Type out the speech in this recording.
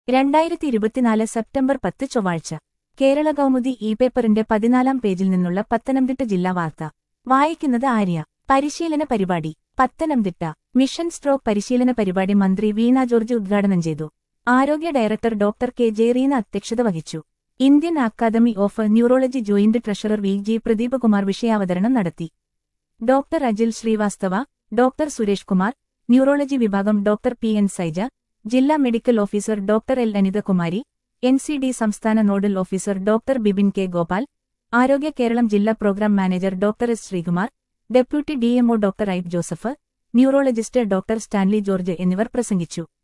രണ്ടായിരത്തി ഇരുപത്തിനാല് സെപ്റ്റംബർ പത്ത് ചൊവ്വാഴ്ച കേരള കൗമുദി ഇ പേപ്പറിന്റെ പതിനാലാം പേജിൽ നിന്നുള്ള പത്തനംതിട്ട ജില്ലാ വാർത്ത വായിക്കുന്നത് ആര്യ പരിശീലന പരിപാടി പത്തനംതിട്ട മിഷൻ സ്ട്രോക്ക് പരിശീലന പരിപാടി മന്ത്രി വീണ ജോർജ് ഉദ്ഘാടനം ചെയ്തു ആരോഗ്യ director doctor K J Reena അധ്യക്ഷത വഹിച്ചു Indian academy of neurology joint treasurer V G Pradeep Kumar വിഷയാവതരണം നടത്തി doctor Ajil Srivastava doctor Suresh Kumar neurology വിഭാഗം ഡോക്ടർ പി എൻ സൈജ ജില്ലാ medical officer doctor L Anithakumari N C D സംസ്ഥാന nodal officer doctor Bibin K Gopal Arogya Keralam ജില്ലാ programme manager doctor S Sreekumar deputy DMO doctor Ibe Joseph neurologist doctor Stanley George എന്നിവർ പ്രസംഗിച്ചു